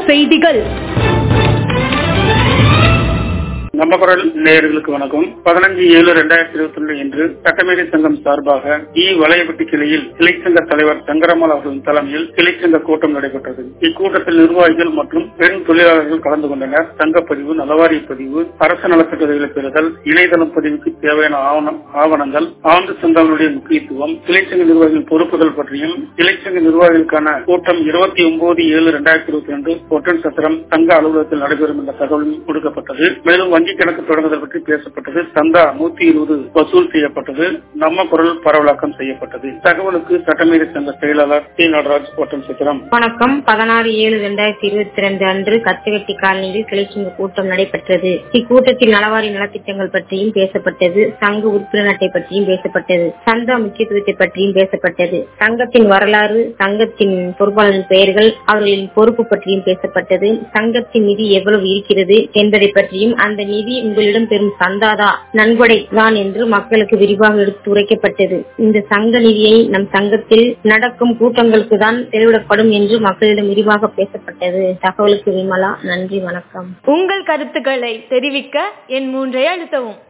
செய்திகள் நம்ம குரல் நேயர்களுக்கு வணக்கம் பதினஞ்சு ஏழு ரெண்டாயிரத்தி இருபத்தி ஒன்று இன்று சட்டமேதை சங்கம் சார்பாக இ வளையப்பட்டி கிளையில் கிளைச்சங்க தலைவர் சங்கரமால் அவர்களின் தலைமையில் கிளைச்சங்க கூட்டம் நடைபெற்றது இக்கூட்டத்தில் நிர்வாகிகள் மற்றும் பெண் தொழிலாளர்கள் கலந்து கொண்டனர் சங்கப்பதிவு நலவாரிய பதிவு அரசு நலத்திட்டங்களை பெறுதல் இணையதளம் பதிவுக்கு தேவையான ஆவணம் ஆவணங்கள் ஆண்டு சங்கங்களுடைய முக்கியத்துவம் கிளைச்சங்க நிர்வாகிகள் பொறுப்புகள் பற்றியும் கிளைச்சங்க நிர்வாகிகளுக்கான கூட்டம் இருபத்தி ஒன்பது ஏழு ரெண்டாயிரத்தி இருபத்தி ரெண்டு ஒற்றன் சத்திரம் சங்க அலுவலகத்தில் நடைபெறும் என்ற தகவலும் கொடுக்கப்பட்டது மேலும் வங்கி கணக்கு தொடங்குதல் பற்றி பேசப்பட்டது சந்தா நூத்தி இருபது வசூல் செய்யப்பட்டது நம்ம குரல் பரவலாக்கம் செய்யப்பட்டது தகவலுக்கு சட்டமீறி சங்க செயலாளர் டி நடராஜ் ஒட்டன் சித்திரம் வணக்கம் பதினாறு ஏழு இரண்டாயிரத்தி இருபத்தி ரெண்டு அன்று கத்துவெட்டி காலனியில் கிளைச்சங்க கூட்டம் நடைபெற்றது இக்கூட்டத்தில் நலவாரி நலத்திட்டங்கள் பற்றியும் பேசப்பட்டது சங்க உறுப்பினர் அட்டை பற்றியும் பேசப்பட்டது சந்தா முக்கியத்துவத்தை பற்றியும் பேசப்பட்டது சங்கத்தின் வரலாறு சங்கத்தின் பொறுப்பாளரின் பெயர்கள் அவர்களின் பொறுப்பு பற்றியும் பேசப்பட்டது சங்கத்தின் நிதி எவ்வளவு இருக்கிறது என்பதை பற்றியும் அந்த நிதி உங்களிடம் பெறும் சந்தாதா நன்கொடை தான் என்று மக்களுக்கு விரிவாக எடுத்து உரைக்கப்பட்டது இந்த சங்க நிதியை நம் சங்கத்தில் நடக்கும் கூட்டங்களுக்கு தான் செலவிடப்படும் என்று மக்களிடம் விரிவாக பேசப்பட்டது தகவலுக்கு விமலா நன்றி வணக்கம் உங்கள் கருத்துக்களை தெரிவிக்க என் மூன்றை அழுத்தவும்